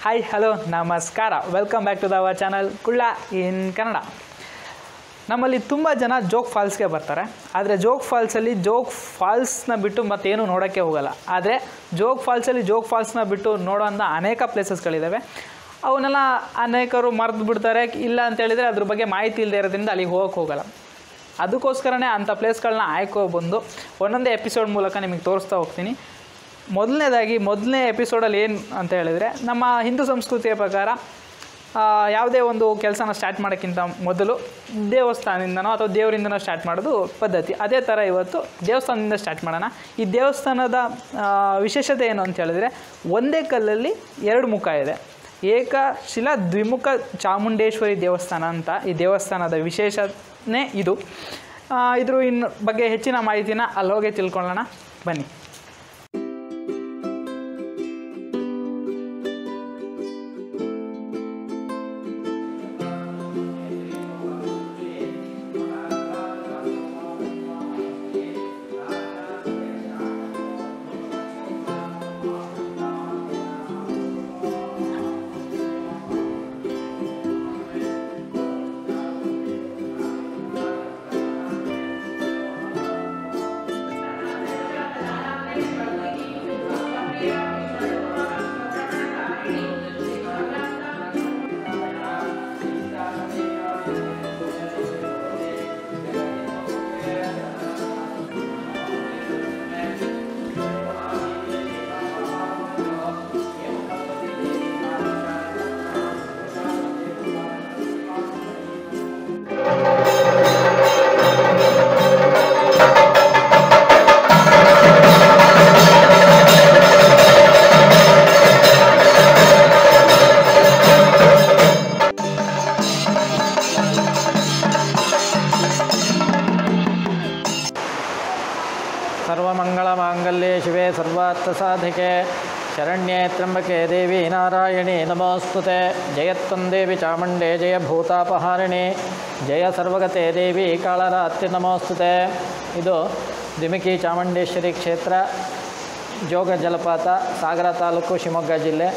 hi hello ನಮಸ್ಕಾರ welcome back to the our channel Kulla in Kannada ನಮ್ಮಲ್ಲಿ ತುಂಬ ಜನ ಜೋಗ್ ಫಾಲ್ಸ್ಗೆ ಬರ್ತಾರೆ ಆದರೆ ಜೋಗ್ ಫಾಲ್ಸಲ್ಲಿ ಜೋಗ್ ಫಾಲ್ಸ್ನ ಬಿಟ್ಟು ಮತ್ತೇನು ನೋಡೋಕ್ಕೆ ಹೋಗಲ್ಲ ಆದರೆ ಜೋಗ್ ಫಾಲ್ಸಲ್ಲಿ ಜೋಗ್ ಫಾಲ್ಸ್ನ ಬಿಟ್ಟು ನೋಡೋಂಥ ಅನೇಕ ಪ್ಲೇಸಸ್ಗಳಿದ್ದಾವೆ ಅವನ್ನೆಲ್ಲ ಅನೇಕರು ಮರೆತು ಬಿಡ್ತಾರೆ ಇಲ್ಲ ಅಂತ ಹೇಳಿದರೆ ಅದ್ರ ಬಗ್ಗೆ ಮಾಹಿತಿ ಇಲ್ಲದೆ ಇರೋದ್ರಿಂದ ಅಲ್ಲಿಗೆ ಹೋಗೋಕ್ಕೆ ಹೋಗಲ್ಲ ಅದಕ್ಕೋಸ್ಕರನೇ ಅಂಥ ಪ್ಲೇಸ್ಗಳನ್ನ ಆಯ್ಕೊ ಬಂದು ಒಂದೊಂದೇ ಎಪಿಸೋಡ್ ಮೂಲಕ ನಿಮಗೆ ತೋರಿಸ್ತಾ ಹೋಗ್ತೀನಿ ಮೊದಲನೇದಾಗಿ ಮೊದಲನೇ ಎಪಿಸೋಡಲ್ಲಿ ಏನು ಅಂತ ಹೇಳಿದರೆ ನಮ್ಮ ಹಿಂದೂ ಸಂಸ್ಕೃತಿಯ ಪ್ರಕಾರ ಆ, ಯಾವುದೇ ಒಂದು ಕೆಲಸನ ಸ್ಟಾರ್ಟ್ ಮಾಡೋಕ್ಕಿಂತ ಮೊದಲು ದೇವಸ್ಥಾನದಿಂದನೋ ಅಥವಾ ದೇವರಿಂದನೋ ಸ್ಟಾರ್ಟ್ ಮಾಡೋದು ಪದ್ಧತಿ ಅದೇ ಥರ ಇವತ್ತು ದೇವಸ್ಥಾನದಿಂದ ಸ್ಟಾರ್ಟ್ ಮಾಡೋಣ ಈ ದೇವಸ್ಥಾನದ ಆ, ವಿಶೇಷತೆ ಏನು ಅಂತ ಹೇಳಿದ್ರೆ ಒಂದೇ ಕಲ್ಲಲ್ಲಿ ಎರಡು ಮುಖ ಇದೆ ಏಕಶಿಲಾ ದ್ವಿಮುಖ ಚಾಮುಂಡೇಶ್ವರಿ ದೇವಸ್ಥಾನ ಅಂತ ಈ ದೇವಸ್ಥಾನದ ವಿಶೇಷನೇ ಇದು ಆ, ಇದ್ರ ಇನ್ನು ಬಗ್ಗೆ ಹೆಚ್ಚಿನ ಮಾಹಿತಿನ ಅಲ್ಲಿ ಹೋಗಿ ತಿಳ್ಕೊಳ್ಳೋಣ ಬನ್ನಿ ಸರ್ವಮಂಗಳಮಾಂಗಲ್ಯೆ ಶಿವೆ ಸರ್ವಾರ್ಥಸಾಧಿಕೆ ಶರಣ್ಯೆ ತ್ರ್ಯಂಬಕೆ ದೇವಿ ನಾರಾಯಣಿ ನಮೋಸ್ತುತೆ ಜಯತ್ವಂ ದೇವಿ ಚಾಮುಂಡೆ ಜಯ ಭೂತಾಪಹಾರಿಣಿ ಜಯ ಸರ್ವಗತೆ ದೇವಿ ಕಾಳರಾತ್ರಿ ನಮೋಸ್ತುತೆ ಇದು ದ್ವಿಮುಖಿ ಚಾಮುಂಡೇಶ್ವರಿ ಕ್ಷೇತ್ರ ಜೋಗ ಜಲಪಾತ ಸಾಗರ ತಾಲೂಕು ಶಿವಮೊಗ್ಗ ಜಿಲ್ಲೆ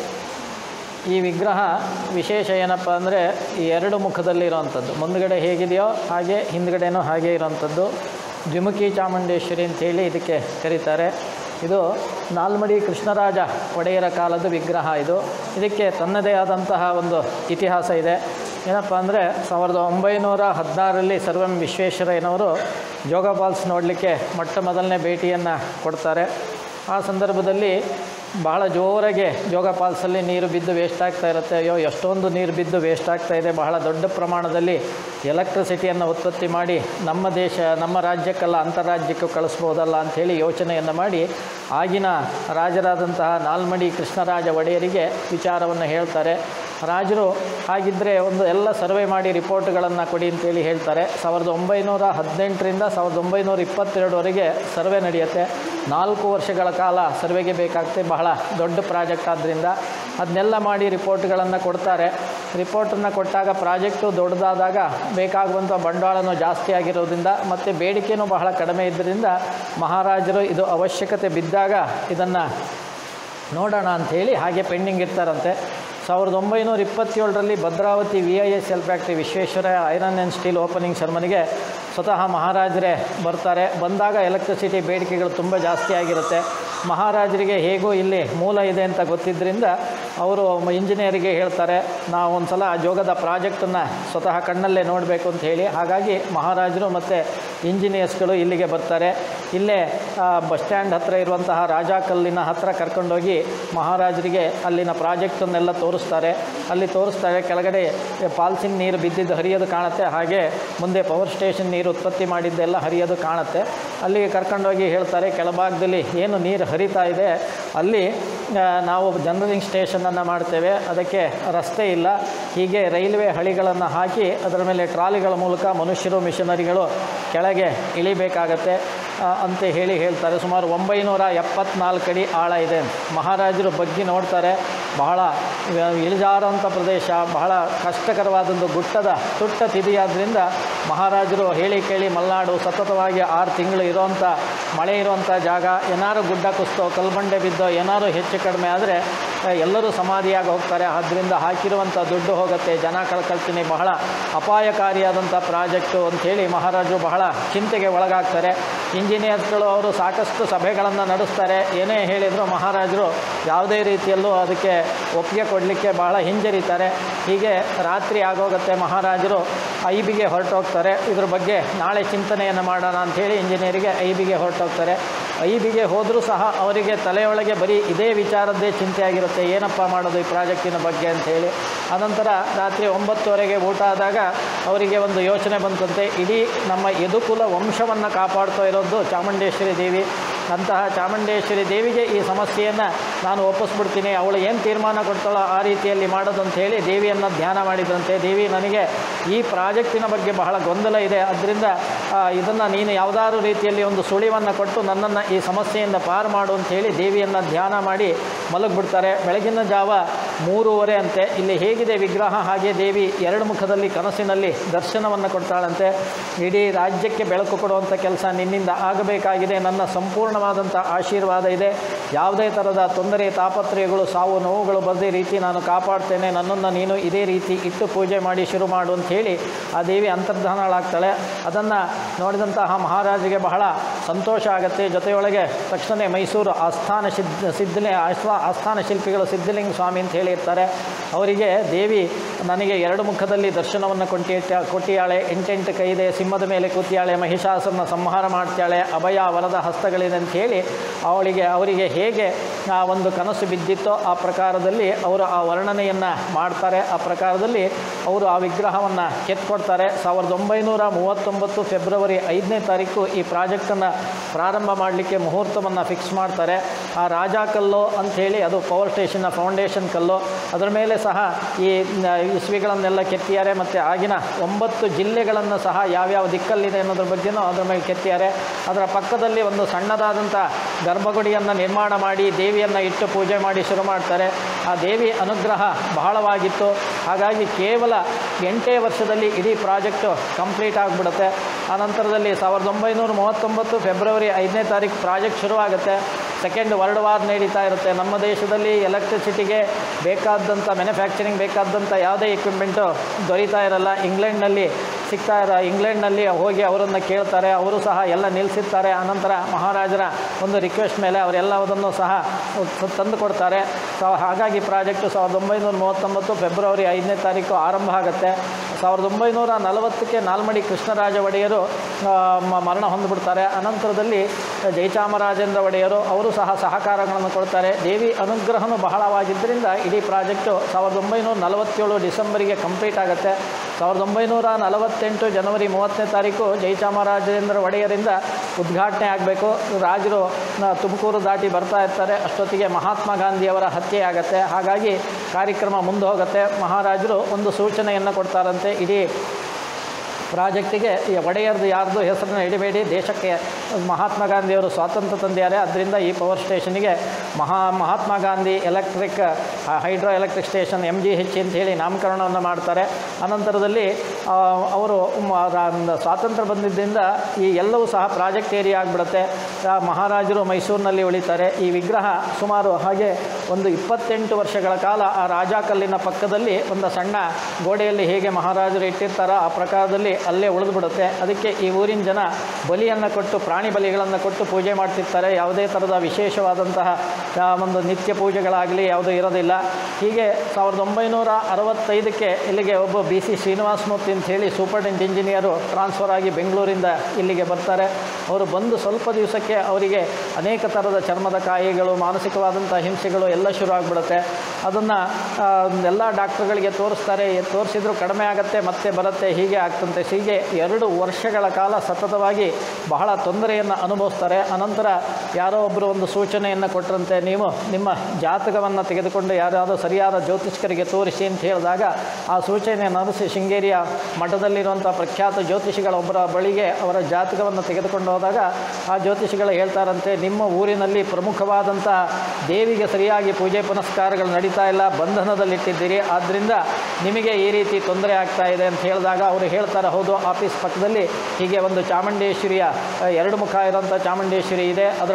ಈ ವಿಗ್ರಹ ವಿಶೇಷ ಏನಪ್ಪ ಅಂದರೆ ಈ ಎರಡು ಮುಖದಲ್ಲಿ ಇರೋವಂಥದ್ದು ಮುಂದುಗಡೆ ಹೇಗಿದೆಯೋ ಹಾಗೆ ಹಿಂದ್ಗಡೆನೂ ಹಾಗೆ ಇರೋವಂಥದ್ದು ದ್ವಿಮುಖಿ ಚಾಮುಂಡೇಶ್ವರಿ ಅಂತೇಳಿ ಇದಕ್ಕೆ ಕರೀತಾರೆ ಇದು ನಾಲ್ಮಡಿ ಕೃಷ್ಣರಾಜ ಒಡೆಯರ ಕಾಲದ ವಿಗ್ರಹ ಇದು ಇದಕ್ಕೆ ತನ್ನದೇ ಆದಂತಹ ಒಂದು ಇತಿಹಾಸ ಇದೆ ಏನಪ್ಪ ಅಂದರೆ ಸಾವಿರದ ಒಂಬೈನೂರ ಹದಿನಾರರಲ್ಲಿ ಸರ್ ಎಂ ವಿಶ್ವೇಶ್ವರಯ್ಯನವರು ಜೋಗ ಫಾಲ್ಸ್ ನೋಡಲಿಕ್ಕೆ ಮೊಟ್ಟ ಮೊದಲನೇ ಭೇಟಿಯನ್ನು ಕೊಡ್ತಾರೆ ಆ ಸಂದರ್ಭದಲ್ಲಿ ಬಹಳ ಜೋರಾಗೆ ಜೋಗ ಫಾಲ್ಸಲ್ಲಿ ನೀರು ಬಿದ್ದು ವೇಸ್ಟ್ ಆಗ್ತಾ ಇರುತ್ತೆ ಅಯ್ಯೋ ಎಷ್ಟೊಂದು ನೀರು ಬಿದ್ದು ವೇಸ್ಟ್ ಆಗ್ತಾ ಇದೆ ಬಹಳ ದೊಡ್ಡ ಪ್ರಮಾಣದಲ್ಲಿ ಎಲೆಕ್ಟ್ರಿಸಿಟಿಯನ್ನು ಉತ್ಪತ್ತಿ ಮಾಡಿ ನಮ್ಮ ದೇಶ ನಮ್ಮ ರಾಜ್ಯಕ್ಕಲ್ಲ ಅಂತಾರಾಜ್ಯಕ್ಕೂ ಕಳಿಸ್ಬೋದಲ್ಲ ಅಂಥೇಳಿ ಯೋಚನೆಯನ್ನು ಮಾಡಿ ಆಗಿನ ರಾಜರಾದಂತಹ ನಾಲ್ಮಡಿ ಕೃಷ್ಣರಾಜ ಒಡೆಯರಿಗೆ ವಿಚಾರವನ್ನು ಹೇಳ್ತಾರೆ ರಾಜರು ಹಾಗಿದ್ದರೆ ಒಂದು ಎಲ್ಲ ಸರ್ವೆ ಮಾಡಿ ರಿಪೋರ್ಟ್ಗಳನ್ನು ಕೊಡಿ ಅಂತೇಳಿ ಹೇಳ್ತಾರೆ ಸಾವಿರದ ಒಂಬೈನೂರ ಹದಿನೆಂಟರಿಂದ ಸಾವಿರದ ಒಂಬೈನೂರ ಇಪ್ಪತ್ತೆರಡುವರೆಗೆ ಸರ್ವೆ ನಡೆಯುತ್ತೆ ನಾಲ್ಕು ವರ್ಷಗಳ ಕಾಲ ಸರ್ವೆಗೆ ಬೇಕಾಗುತ್ತೆ ಬಹಳ ದೊಡ್ಡ ಪ್ರಾಜೆಕ್ಟ್ ಆದ್ದರಿಂದ ಅದನ್ನೆಲ್ಲ ಮಾಡಿ ರಿಪೋರ್ಟ್ಗಳನ್ನು ಕೊಡ್ತಾರೆ ರಿಪೋರ್ಟನ್ನು ಕೊಟ್ಟಾಗ ಪ್ರಾಜೆಕ್ಟು ದೊಡ್ಡದಾದಾಗ ಬೇಕಾಗುವಂಥ ಬಂಡವಾಳನೂ ಜಾಸ್ತಿ ಆಗಿರೋದ್ರಿಂದ ಮತ್ತು ಬೇಡಿಕೆಯೂ ಬಹಳ ಕಡಿಮೆ ಇದ್ದರಿಂದ ಮಹಾರಾಜರು ಇದು ಅವಶ್ಯಕತೆ ಬಿದ್ದಾಗ ಇದನ್ನು ನೋಡೋಣ ಅಂಥೇಳಿ ಹಾಗೆ ಪೆಂಡಿಂಗ್ ಇರ್ತಾರಂತೆ ಸಾವಿರದ ಒಂಬೈನೂರ ಇಪ್ಪತ್ತೇಳರಲ್ಲಿ Bhadravathi V I S L factory Visvesvara iron and steel opening ಸೆರೆಮನಿಗೆ ಸ್ವತಃ ಮಹಾರಾಜರೇ ಬರ್ತಾರೆ ಬಂದಾಗ ಎಲೆಕ್ಟ್ರಿಸಿಟಿ ಬೇಡಿಕೆಗಳು ತುಂಬ ಜಾಸ್ತಿ ಆಗಿರುತ್ತೆ ಮಹಾರಾಜರಿಗೆ ಹೇಗೂ ಇಲ್ಲಿ ಮೂಲ ಇದೆ ಅಂತ ಗೊತ್ತಿದ್ದರಿಂದ ಅವರು ಇಂಜಿನಿಯರಿಗೆ ಹೇಳ್ತಾರೆ ನಾವು ಒಂದು ಸಲ ಜೋಗದ ಪ್ರಾಜೆಕ್ಟನ್ನು ಸ್ವತಃ ಕಣ್ಣಲ್ಲೇ ನೋಡಬೇಕು ಅಂತ ಹೇಳಿ ಹಾಗಾಗಿ ಮಹಾರಾಜರು ಮತ್ತು ಇಂಜಿನಿಯರ್ಸ್ಗಳು ಇಲ್ಲಿಗೆ ಬರ್ತಾರೆ ಇಲ್ಲೇ ಆ, ಬಸ್ ಸ್ಟ್ಯಾಂಡ್ ಹತ್ತಿರ ಇರುವಂತಹ ರಾಜಾ ಕಲ್ಲಿನ ಹತ್ತಿರ ಕರ್ಕೊಂಡೋಗಿ ಮಹಾರಾಜರಿಗೆ ಅಲ್ಲಿನ ಪ್ರಾಜೆಕ್ಟನ್ನೆಲ್ಲ ತೋರಿಸ್ತಾರೆ ಅಲ್ಲಿ ತೋರಿಸ್ತಾರೆ ಕೆಳಗಡೆ ಪಾಲ್ಸಿನ ನೀರು ಬಿದ್ದಿದ್ದು ಹರಿಯೋದು ಕಾಣುತ್ತೆ ಹಾಗೆ ಮುಂದೆ ಪವರ್ ಸ್ಟೇಷನ್ ನೀರು ಉತ್ಪತ್ತಿ ಮಾಡಿದ್ದೆಲ್ಲ ಹರಿಯೋದು ಕಾಣುತ್ತೆ ಅಲ್ಲಿಗೆ ಕರ್ಕೊಂಡೋಗಿ ಹೇಳ್ತಾರೆ ಕೆಳಭಾಗದಲ್ಲಿ ಏನು ನೀರು ಹರಿತಾ ಇದೆ ಅಲ್ಲಿ ಆ, ನಾವು ಜನರಲಿಂಗ್ ಸ್ಟೇಷನನ್ನು ಮಾಡ್ತೇವೆ ಅದಕ್ಕೆ ರಸ್ತೆ ಇಲ್ಲ ಹೀಗೆ ರೈಲ್ವೆ ಹಳಿಗಳನ್ನು ಹಾಕಿ ಅದರ ಮೇಲೆ ಟ್ರಾಲಿಗಳ ಮೂಲಕ ಮನುಷ್ಯರು ಮಿಷನರಿಗಳು ಕೆಳಗೆ ಇಳಿಬೇಕಾಗತ್ತೆ ಆ, ಅಂತ ಹೇಳಿ ಹೇಳ್ತಾರೆ ಸುಮಾರು ಒಂಬೈನೂರ ಎಪ್ಪತ್ನಾಲ್ಕು ಅಡಿ ಆಳ ಇದೆ ಮಹಾರಾಜರು ಬಗ್ಗಿ ನೋಡ್ತಾರೆ ಬಹಳ ಇಳಿಜಾರಂಥ ಪ್ರದೇಶ ಬಹಳ ಕಷ್ಟಕರವಾದೊಂದು ಗುಟ್ಟದ ತುಟ್ಟ ತಿದಿಯಾದ್ದರಿಂದ ಮಹಾರಾಜರು ಹೇಳಿ ಕೇಳಿ ಮಲೆನಾಡು ಸತತವಾಗಿ ಆರು ತಿಂಗಳು ಇರೋವಂಥ ಮಳೆ ಇರುವಂಥ ಜಾಗ ಏನಾರು ಗುಡ್ಡ ಕುಸ್ತೋ ಕಲ್ಬಂಡೆ ಬಿದ್ದೋ ಏನಾರು ಹೆಚ್ಚು ಕಡಿಮೆ ಆದರೆ ಆ, ಎಲ್ಲರೂ ಸಮಾಧಿಯಾಗಿ ಹೋಗ್ತಾರೆ ಆದ್ದರಿಂದ ಹಾಕಿರುವಂಥ ದುಡ್ಡು ಹೋಗುತ್ತೆ ಜನ ಕಳ್ಕೊಳ್ತೀನಿ ಬಹಳ ಅಪಾಯಕಾರಿಯಾದಂಥ ಪ್ರಾಜೆಕ್ಟು ಅಂಥೇಳಿ ಮಹಾರಾಜರು ಬಹಳ ಚಿಂತೆಗೆ ಒಳಗಾಗ್ತಾರೆ ಇಂಜಿನಿಯರ್ಸ್ಗಳು ಅವರು ಸಾಕಷ್ಟು ಸಭೆಗಳನ್ನು ನಡೆಸ್ತಾರೆ ಏನೇ ಹೇಳಿದರೂ ಮಹಾರಾಜರು ಯಾವುದೇ ರೀತಿಯಲ್ಲೂ ಅದಕ್ಕೆ ಒಪ್ಪಿಗೆ ಕೊಡಲಿಕ್ಕೆ ಬಹಳ ಹಿಂಜರಿತಾರೆ ಹೀಗೆ ರಾತ್ರಿ ಆಗೋಗುತ್ತೆ ಮಹಾರಾಜರು ಐ ಬಿಗೆ ಹೊರಟೋಗ್ತಾರೆ ಇದ್ರ ಬಗ್ಗೆ ನಾಳೆ ಚಿಂತನೆಯನ್ನು ಮಾಡೋಣ ಅಂಥೇಳಿ ಇಂಜಿನಿಯರಿಗೆ ಐ ಬಿಗೆ ಹೊರಟೋಗ್ತಾರೆ ಐ ಬಿಗೆ ಹೋದರೂ ಸಹ ಅವರಿಗೆ ತಲೆಯೊಳಗೆ ಬರೀ ಇದೇ ವಿಚಾರದ್ದೇ ಚಿಂತೆ ಆಗಿರುತ್ತೆ ಏನಪ್ಪ ಮಾಡೋದು ಈ ಪ್ರಾಜೆಕ್ಟಿನ ಬಗ್ಗೆ ಅಂಥೇಳಿ ಅನಂತರ ರಾತ್ರಿ ಒಂಬತ್ತುವರೆಗೆ ಊಟ ಆದಾಗ ಅವರಿಗೆ ಒಂದು ಯೋಚನೆ ಬಂತಂತೆ ಇಡೀ ನಮ್ಮ ಯದುಕುಲ ವಂಶವನ್ನು ಕಾಪಾಡ್ತಾ ಇರೋದು ಚಾಮುಂಡೇಶ್ವರಿ ದೇವಿ ಅಂತಹ ಚಾಮುಂಡೇಶ್ವರಿ ದೇವಿಗೆ ಈ ಸಮಸ್ಯೆಯನ್ನು ನಾನು ಒಪ್ಪಿಸ್ಬಿಡ್ತೀನಿ ಅವಳು ಏನು ತೀರ್ಮಾನ ಕೊಡ್ತಾಳೋ ಆ ರೀತಿಯಲ್ಲಿ ಮಾಡೋದು ಅಂತ ಹೇಳಿ ದೇವಿಯನ್ನು ಧ್ಯಾನ ಮಾಡಿದ್ರಂತೆ ದೇವಿ ನನಗೆ ಈ ಪ್ರಾಜೆಕ್ಟಿನ ಬಗ್ಗೆ ಬಹಳ ಗೊಂದಲ ಇದೆ ಅದರಿಂದ ಇದನ್ನು ನೀನು ಯಾವುದಾದ್ರು ರೀತಿಯಲ್ಲಿ ಒಂದು ಸುಳಿವನ್ನು ಕೊಟ್ಟು ನನ್ನನ್ನು ಈ ಸಮಸ್ಯೆಯಿಂದ ಪಾರು ಮಾಡು ಅಂತ ಹೇಳಿ ದೇವಿಯನ್ನು ಧ್ಯಾನ ಮಾಡಿ ಮಲಗಿಬಿಡ್ತಾರೆ ಬೆಳಗಿನ ಜಾವ ಮೂರುವರೆ ಅಂತೆ ಇಲ್ಲಿ ಹೇಗಿದೆ ವಿಗ್ರಹ ಹಾಗೆ ದೇವಿ ಎರಡು ಮುಖದಲ್ಲಿ ಕನಸಿನಲ್ಲಿ ದರ್ಶನವನ್ನು ಕೊಡ್ತಾಳಂತೆ ಇಡೀ ರಾಜ್ಯಕ್ಕೆ ಬೆಳಕು ಕೊಡುವಂಥ ಕೆಲಸ ನಿನ್ನಿಂದ ಆಗಬೇಕಾಗಿದೆ ನನ್ನ ಸಂಪೂರ್ಣವಾದಂಥ ಆಶೀರ್ವಾದ ಇದೆ ಯಾವುದೇ ಥರದ ತೊಂದರೆ ತಾಪತ್ರಯಗಳು ಸಾವು ನೋವುಗಳು ಬರದೇ ರೀತಿ ನಾನು ಕಾಪಾಡ್ತೇನೆ ನನ್ನನ್ನು ನೀನು ಇದೇ ರೀತಿ ಇಟ್ಟು ಪೂಜೆ ಮಾಡಿ ಶುರು ಮಾಡು ಅಂತ ಹೇಳಿ ಆ ದೇವಿ ಅಂತರ್ಧಾನಳಾಗ್ತಾಳೆ ಅದನ್ನು ನೋಡಿದಂತಹ ಮಹಾರಾಜರಿಗೆ ಬಹಳ ಸಂತೋಷ ಆಗುತ್ತೆ ಜೊತೆಯೊಳಗೆ ತಕ್ಷಣ ಮೈಸೂರು ಆಸ್ಥಾನ ಸಿದ್ಧ ಸಿದ್ಧಲಿ ಆಸ್ಥಾ ಆಸ್ಥಾನ ಶಿಲ್ಪಿಗಳು ಸಿದ್ಧಲಿಂಗ ಸ್ವಾಮಿ ಅಂತ ಹೇಳಿರ್ತಾರೆ ಅವರಿಗೆ ದೇವಿ ನನಗೆ ಎರಡು ಮುಖದಲ್ಲಿ ದರ್ಶನವನ್ನು ಕೊಟ್ಟಿಟ್ಟ ಕೊಟ್ಟಿಯಾಳೆ ಎಂಟೆಂಟು ಕೈದೆ ಸಿಂಹದ ಮೇಲೆ ಕೂತಿಯಾಳೆ ಮಹಿಷಾಸನ ಸಂಹಾರ ಮಾಡ್ತಾಳೆ ಅಭಯ ವರದ ಹಸ್ತಗಳಿದೆ ಅಂತ ಹೇಳಿ ಅವಳಿಗೆ ಅವರಿಗೆ ಹೇಗೆ ಆ ಒಂದು ಕನಸು ಬಿದ್ದಿತ್ತೋ ಆ ಪ್ರಕಾರದಲ್ಲಿ ಅವರು ಆ ವರ್ಣನೆಯನ್ನು ಮಾಡ್ತಾರೆ ಆ ಪ್ರಕಾರದಲ್ಲಿ ಅವರು ಆ ವಿಗ್ರಹವನ್ನು ಕೆತ್ಕೊಡ್ತಾರೆ ಸಾವಿರದ ಒಂಬೈನೂರ ಮೂವತ್ತೊಂಬತ್ತು ಫೆಬ್ರವರಿ ಐದನೇ ತಾರೀಕು ಈ ಪ್ರಾಜೆಕ್ಟನ್ನು ಪ್ರಾರಂಭ ಮಾಡಲಿಕ್ಕೆ ಮುಹೂರ್ತವನ್ನು ಫಿಕ್ಸ್ ಮಾಡ್ತಾರೆ ಆ ರಾಜ ಕಲ್ಲು ಅಂಥೇಳಿ ಅದು ಪವರ್ ಸ್ಟೇಷನ್ನ ಫೌಂಡೇಶನ್ ಕಲ್ಲು ಅದರ ಮೇಲೆ ಸಹ ಈ ನ- ಇಸ್ವಿಗಳನ್ನೆಲ್ಲ ಕೆತ್ತಿದ್ದಾರೆ ಮತ್ತು ಆಗಿನ ಒಂಬತ್ತು ಜಿಲ್ಲೆಗಳನ್ನು ಸಹ ಯಾವ್ಯಾವ ದಿಕ್ಕಲ್ಲಿದೆ ಅನ್ನೋದ್ರ ಬಗ್ಗೆನೂ ಅದ್ರ ಮೇಲೆ ಕೆತ್ತಿದ್ದಾರೆ ಅದರ ಪಕ್ಕದಲ್ಲಿ ಒಂದು ಸಣ್ಣದಾದಂಥ ಗರ್ಭಗುಡಿಯನ್ನು ನಿರ್ಮಾಣ ಮಾಡಿ ದೇವಿಯನ್ನು ಇಟ್ಟು ಪೂಜೆ ಮಾಡಿ ಶುರು ಮಾಡ್ತಾರೆ ಆ ದೇವಿ ಅನುಗ್ರಹ ಬಹಳವಾಗಿತ್ತು ಹಾಗಾಗಿ ಕೇವಲ ಎಂಟೇ ವರ್ಷದಲ್ಲಿ ಇಡೀ ಪ್ರಾಜೆಕ್ಟು ಕಂಪ್ಲೀಟ್ ಆಗಿಬಿಡುತ್ತೆ ಆನಂತರದಲ್ಲಿ ಸಾವಿರದ ಒಂಬೈನೂರ ಮೂವತ್ತೊಂಬತ್ತು ಫೆಬ್ರವರಿ ಐದನೇ ತಾರೀಕು ಪ್ರಾಜೆಕ್ಟ್ ಶುರುವಾಗುತ್ತೆ ಸೆಕೆಂಡ್ ವರ್ಲ್ಡ್ ವಾರ್ ನಡೀತಾ ಇರುತ್ತೆ ನಮ್ಮ ದೇಶದಲ್ಲಿ ಎಲೆಕ್ಟ್ರಿಸಿಟಿಗೆ ಬೇಕಾದಂಥ ಮ್ಯಾನುಫ್ಯಾಕ್ಚರಿಂಗ್ ಬೇಕಾದಂಥ ಯಾವುದೇ ಎಕ್ವಿಪ್ಮೆಂಟು ದೊರೀತಾ ಇರಲ್ಲ ಇಂಗ್ಲೆಂಡ್ನಲ್ಲಿ ಸಿಗ್ತಾ ಇರೋ ಇಂಗ್ಲೆಂಡ್ನಲ್ಲಿ ಹೋಗಿ ಅವರನ್ನು ಕೇಳ್ತಾರೆ ಅವರು ಸಹ ಎಲ್ಲ ನಿಲ್ಲಿಸಿರ್ತಾರೆ ಆನಂತರ ಮಹಾರಾಜರ ಒಂದು ರಿಕ್ವೆಸ್ಟ್ ಮೇಲೆ ಅವರೆಲ್ಲದನ್ನು ಸಹ ತಂದು ಕೊಡ್ತಾರೆ ಸೊ ಹಾಗಾಗಿ ಪ್ರಾಜೆಕ್ಟು ಸಾವಿರದ ಒಂಬೈನೂರ ಮೂವತ್ತೊಂಬತ್ತು ಫೆಬ್ರವರಿ ಐದನೇ ತಾರೀಕು ಆರಂಭ ಆಗುತ್ತೆ ಸಾವಿರದ ಒಂಬೈನೂರ ನಲವತ್ತಕ್ಕೆ ನಾಲ್ಮಡಿ ಕೃಷ್ಣರಾಜ ಒಡೆಯರು ಆ, ಮ- ಮರಣ ಹೊಂದಿಬಿಡ್ತಾರೆ ಅನಂತರದಲ್ಲಿ ಜಯಚಾಮರಾಜೇಂದ್ರ ಒಡೆಯರು ಅವರು ಸಹ ಸಹಕಾರಗಳನ್ನು ಕೊಡ್ತಾರೆ ದೇವಿ ಅನುಗ್ರಹನು ಬಹಳವಾಗಿದ್ದರಿಂದ ಇಡೀ ಪ್ರಾಜೆಕ್ಟು ಸಾವಿರದ ಒಂಬೈನೂರ ನಲವತ್ತೇಳು ಡಿಸೆಂಬರಿಗೆ ಕಂಪ್ಲೀಟ್ ಆಗುತ್ತೆ ಸಾವಿರದ ಒಂಬೈನೂರ ನಲವತ್ತೆಂಟು ಜನವರಿ ಮೂವತ್ತನೇ ತಾರೀಕು ಜಯಚಾಮರಾಜೇಂದ್ರ ಒಡೆಯರಿಂದ ಉದ್ಘಾಟನೆ ಆಗಬೇಕು ರಾಜರು ನ- ತುಮಕೂರು ದಾಟಿ ಬರ್ತಾ ಇರ್ತಾರೆ ಅಷ್ಟೊತ್ತಿಗೆ ಮಹಾತ್ಮ ಗಾಂಧಿಯವರ ಹತ್ಯೆ ಆಗುತ್ತೆ ಹಾಗಾಗಿ ಕಾರ್ಯಕ್ರಮ ಮುಂದೆ ಹೋಗುತ್ತೆ ಮಹಾರಾಜರು ಒಂದು ಸೂಚನೆಯನ್ನು ಕೊಡ್ತಾರಂತೆ ಇಡೀ ಪ್ರಾಜೆಕ್ಟಿಗೆ ಈ ಒಡೆಯರ್ದು ಯಾರ್ದು ಹೆಸರನ್ನ ಇಡಬೇಡಿ ದೇಶಕ್ಕೆ ಮಹಾತ್ಮ ಗಾಂಧಿಯವರು ಸ್ವಾತಂತ್ರ್ಯ ತಂದಿದ್ದಾರೆ ಅದರಿಂದ ಈ ಪವರ್ ಸ್ಟೇಷನ್ಗೆ ಮಹಾ Mahatma Gandhi electric hydro electric station M G H ಅಂತ ಹೇಳಿ ನಾಮಕರಣವನ್ನು ಮಾಡ್ತಾರೆ ಅನಂತರದಲ್ಲಿ ಆ, ಅವರು ಮ- ರಾ- ಸ್ವಾತಂತ್ರ್ಯ ಬಂದಿದ್ದರಿಂದ ಈ ಎಲ್ಲವೂ ಸಹ ಪ್ರಾಜೆಕ್ಟ್ ಏರಿಯಾ ಆಗಿಬಿಡುತ್ತೆ ಆ, ಮಹಾರಾಜರು ಮೈಸೂರಿನಲ್ಲಿ ಉಳಿತಾರೆ ಈ ವಿಗ್ರಹ ಸುಮಾರು ಹಾಗೆ ಒಂದು ಇಪ್ಪತ್ತೆಂಟು ವರ್ಷಗಳ ಕಾಲ ಆ ರಾಜಾಕಲ್ಲಿನ ಪಕ್ಕದಲ್ಲಿ ಒಂದು ಸಣ್ಣ ಗೋಡೆಯಲ್ಲಿ ಹೇಗೆ ಮಹಾರಾಜರು ಇಟ್ಟಿರ್ತಾರೋ ಆ ಪ್ರಕಾರದಲ್ಲಿ ಅಲ್ಲೇ ಉಳಿದು ಬಿಡುತ್ತೆ ಅದಕ್ಕೆ ಈ ಊರಿನ ಜನ ಬಲಿಯನ್ನು ಕೊಟ್ಟು ಪ್ರಾಣಿ ಬಲಿಗಳನ್ನು ಕೊಟ್ಟು ಪೂಜೆ ಮಾಡ್ತಿರ್ತಾರೆ ಯಾವುದೇ ಥರದ ವಿಶೇಷವಾದಂತಹ ಆ, ಒಂದು ನಿತ್ಯ ಪೂಜೆಗಳಾಗಲಿ ಯಾವುದೂ ಇರೋದಿಲ್ಲ ಹೀಗೆ ಸಾವಿರದ ಒಂಬೈನೂರ ಅರವತ್ತೈದಕ್ಕೆ ಇಲ್ಲಿಗೆ ಒಬ್ಬ ಬಿ ಸಿ ಶ್ರೀನಿವಾಸಮೂರ್ತಿ ಅಂತ ಹೇಳಿ ಸೂಪರ್ಡೆಂಟ್ ಇಂಜಿನಿಯರು ಟ್ರಾನ್ಸ್ಫರ್ ಆಗಿ ಬೆಂಗಳೂರಿಂದ ಇಲ್ಲಿಗೆ ಬರ್ತಾರೆ ಅವರು ಬಂದು ಸ್ವಲ್ಪ ದಿವಸಕ್ಕೆ ಅವರಿಗೆ ಅನೇಕ ಥರದ ಚರ್ಮದ ಕಾಯಿಗಳು ಮಾನಸಿಕವಾದಂಥ ಹಿಂಸೆಗಳು ಎಲ್ಲ ಶುರು ಆಗಿಬಿಡುತ್ತೆ ಅದನ್ನು ಎಲ್ಲ ಡಾಕ್ಟ್ರುಗಳಿಗೆ ತೋರಿಸ್ತಾರೆ ತೋರಿಸಿದ್ರು ಕಡಿಮೆ ಆಗುತ್ತೆ ಮತ್ತೆ ಬರುತ್ತೆ ಹೀಗೆ ಆಗ್ತಂತೆ ಹೀಗೆ ಎರಡು ವರ್ಷಗಳ ಕಾಲ ಸತತವಾಗಿ ಬಹಳ ತೊಂದರೆಯನ್ನು ಅನುಭವಿಸ್ತಾರೆ ಅನಂತರ ಯಾರೋ ಒಬ್ಬರು ಒಂದು ಸೂಚನೆಯನ್ನು ಕೊಟ್ಟರಂತೆ ನೀವು ನಿಮ್ಮ ಜಾತಕವನ್ನು ತೆಗೆದುಕೊಂಡು ಯಾರಾದರೂ ಸರಿಯಾದ ಜ್ಯೋತಿಷ್ಕರಿಗೆ ತೋರಿಸಿ ಅಂತ ಹೇಳಿದಾಗ ಆ ಸೂಚನೆಯನ್ನು ಅನುಸರಿಸಿ ಶೃಂಗೇರಿಯ ಮಠದಲ್ಲಿರುವಂಥ ಪ್ರಖ್ಯಾತ ಜ್ಯೋತಿಷಿಗಳ ಒಬ್ಬರ ಬಳಿಗೆ ಅವರ ಜಾತಕವನ್ನು ತೆಗೆದುಕೊಂಡು ಹೋದಾಗ ಆ ಜ್ಯೋತಿಷಿಗಳು ಹೇಳ್ತಾರಂತೆ ನಿಮ್ಮ ಊರಿನಲ್ಲಿ ಪ್ರಮುಖವಾದಂಥ ದೇವಿಗೆ ಸರಿಯಾಗಿ ಪೂಜೆ ಪುನಸ್ಕಾರಗಳು ನಡೀತಾ ಇಲ್ಲ ಬಂಧನದಲ್ಲಿಟ್ಟಿದ್ದೀರಿ ಆದ್ದರಿಂದ ನಿಮಗೆ ಈ ರೀತಿ ತೊಂದರೆ ಆಗ್ತಾ ಇದೆ ಅಂತ ಹೇಳಿದಾಗ ಅವರು ಹೇಳ್ತಾರೆ ಹೌದು ಆಫೀಸ್ ಪಕ್ಕದಲ್ಲಿ ಹೀಗೆ ಒಂದು ಚಾಮುಂಡೇಶ್ವರಿಯ ಆ, ಎರಡು ಮುಖ ಇರೋಂಥ ಚಾಮುಂಡೇಶ್ವರಿ ಇದೆ ಅದರ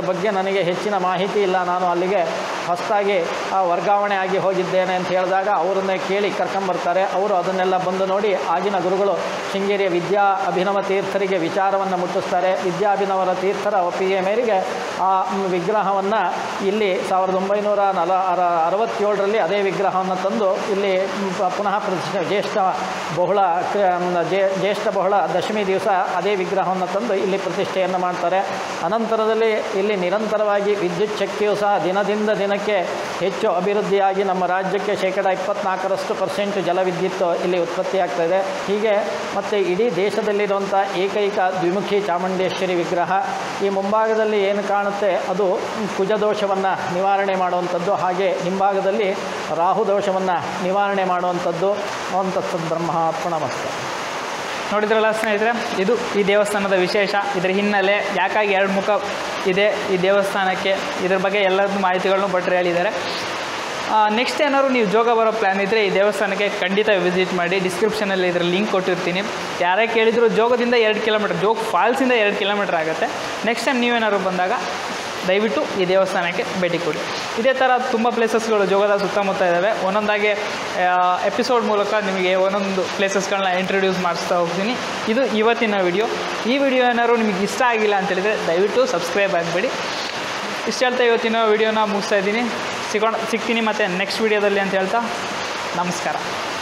ಬಗ್ಗೆ ನನಗೆ ಹೆಚ್ಚಿನ ಮಾಹಿತಿ ಇಲ್ಲ ನಾನು ಅಲ್ಲಿಗೆ ಹೊಸದಾಗಿ ವರ್ಗಾವಣೆ ಆಗಿ ಹೋಗಿದ್ದೇನೆ ಅಂತ ಹೇಳಿದಾಗ ಅವರನ್ನೇ ಕೇಳಿ ಕರ್ಕೊಂಬರ್ತಾರೆ ಅವರು ಅದನ್ನೆಲ್ಲ ಬಂದು ನೋಡಿ ಆಗಿನ ಗುರುಗಳು ಶೃಂಗೇರಿಯ ವಿದ್ಯಾ ಅಭಿನವ ತೀರ್ಥರಿಗೆ ವಿಚಾರವನ್ನು ಮುಟ್ಟಿಸ್ತಾರೆ ವಿದ್ಯಾಭಿನವರ ತೀರ್ಥರ ಒಪ್ಪಿಗೆ ಮೇರೆಗೆ ಆ ವಿಗ್ರಹವನ್ನು ಇಲ್ಲಿ ಸಾವಿರದ ಒಂಬೈನೂರ ನಲ ಅರ ಅರವತ್ತೇಳರಲ್ಲಿ ಅದೇ ವಿಗ್ರಹವನ್ನು ತಂದು ಇಲ್ಲಿ ಪ- ಪುನಃ ಪ್ರತಿಷ್ಠೆ ಜ್ಯೇಷ್ಠ ಬಹುಳ ಕ- ಮ್, ಜೇ- ಜ್ಯೇಷ್ಠ ಬಹುಳ ದಶಮಿ ದಿವಸ ಅದೇ ವಿಗ್ರಹವನ್ನು ತಂದು ಇಲ್ಲಿ ಪ್ರತಿಷ್ಠೆಯನ್ನು ಮಾಡ್ತಾರೆ ಅನಂತರದಲ್ಲಿ ಇಲ್ಲಿ ನಿರಂತರವಾಗಿ ವಿದ್ಯುತ್ ಶಕ್ತಿಯು ಸಹ ದಿನದಿಂದ ದಿನಕ್ಕೆ ಹೆಚ್ಚು ಅಭಿವೃದ್ಧಿಯಾಗಿ ನಮ್ಮ ರಾಜ್ಯಕ್ಕೆ ಶೇಕಡ ಇಪ್ಪತ್ನಾಲ್ಕರಷ್ಟು ಪರ್ಸೆಂಟ್ ಜಲವಿದ್ಯುತ್ ಇಲ್ಲಿ ಉತ್ಪತ್ತಿಯಾಗ್ತದೆ ಹೀಗೆ ಮತ್ತು ಇಡೀ ದೇಶದಲ್ಲಿರುವಂಥ ಏಕೈಕ ದ್ವಿಮುಖಿ ಚಾಮುಂಡೇಶ್ವರಿ ವಿಗ್ರಹ ಈ ಮುಂಭಾಗದಲ್ಲಿ ಏನು ಕಾಣುತ್ತೆ ಅದು ಕುಜದೋಷವನ್ನು ನಿವಾರಣೆ ಮಾಡುವಂಥದ್ದು ಹಾಗೆ ಹಿಂಭಾಗದಲ್ಲಿ ರಾಹು ದೋಷವನ್ನು ನಿವಾರಣೆ ಮಾಡುವಂಥದ್ದು ಅವಂತಸ್ಸದ್ ಬ್ರಹ್ಮಾರ್ಪಣಮಸ್ತು ನೋಡಿದ್ರಲ್ಲ ಸ್ನೇಹಿತರೆ ಇದು ಈ ದೇವಸ್ಥಾನದ ವಿಶೇಷ ಇದರ ಹಿನ್ನೆಲೆ ಯಾಕಾಗಿ ಎರಡು ಮುಖ ಇದೆ ಈ ದೇವಸ್ಥಾನಕ್ಕೆ ಇದ್ರ ಬಗ್ಗೆ ಎಲ್ಲದೂ ಮಾಹಿತಿಗಳನ್ನು ಭಟ್ರು ಹೇಳಿದ್ದಾರೆ ನೆಕ್ಸ್ಟ್ ಏನಾದ್ರು ನೀವು ಜೋಗ ಬರೋ ಪ್ಲ್ಯಾನ್ ಇದ್ದರೆ ಈ ದೇವಸ್ಥಾನಕ್ಕೆ ಖಂಡಿತ ವಿಸಿಟ್ ಮಾಡಿ ಡಿಸ್ಕ್ರಿಪ್ಷನಲ್ಲಿ ಇದರ ಲಿಂಕ್ ಕೊಟ್ಟಿರ್ತೀನಿ ಯಾರೇ ಕೇಳಿದ್ರು ಜೋಗದಿಂದ ಎರಡು ಕಿಲೋಮೀಟ್ರ್ ಜೋಗ್ ಫಾಲ್ಸಿಂದ ಎರಡು ಕಿಲೋಮೀಟ್ರ್ ಆಗುತ್ತೆ ನೆಕ್ಸ್ಟ್ ಟೈಮ್ ನೀವೇನಾದ್ರು ಬಂದಾಗ ದಯವಿಟ್ಟು ಈ ದೇವಸ್ಥಾನಕ್ಕೆ ಭೇಟಿ ಕೊಡಿ ಇದೇ ಥರ ತುಂಬ ಪ್ಲೇಸಸ್ಗಳು ಜೋಗದ ಸುತ್ತಮುತ್ತ ಇದ್ದಾವೆ ಒಂದೊಂದಾಗಿ ಎಪಿಸೋಡ್ ಮೂಲಕ ನಿಮಗೆ ಒಂದೊಂದು ಪ್ಲೇಸಸ್ಗಳನ್ನ ಇಂಟ್ರೊಡ್ಯೂಸ್ ಮಾಡಿಸ್ತಾ ಹೋಗ್ತೀನಿ ಇದು ಇವತ್ತಿನ ವಿಡಿಯೋ ಈ ವಿಡಿಯೋ ಏನಾದ್ರು ನಿಮಗೆ ಇಷ್ಟ ಆಗಿಲ್ಲ ಅಂತ ಹೇಳಿದರೆ ದಯವಿಟ್ಟು ಸಬ್ಸ್ಕ್ರೈಬ್ ಆಗಬೇಡಿ ಇಷ್ಟು ಹೇಳ್ತಾ ಇವತ್ತಿನ ವಿಡಿಯೋನ ಮುಗಿಸ್ತಾ ಇದ್ದೀನಿ ಸಿಗೋಣ ಸಿಗ್ತೀನಿ ಮತ್ತು ನೆಕ್ಸ್ಟ್ ವಿಡಿಯೋದಲ್ಲಿ ಅಂತ ಹೇಳ್ತಾ ನಮಸ್ಕಾರ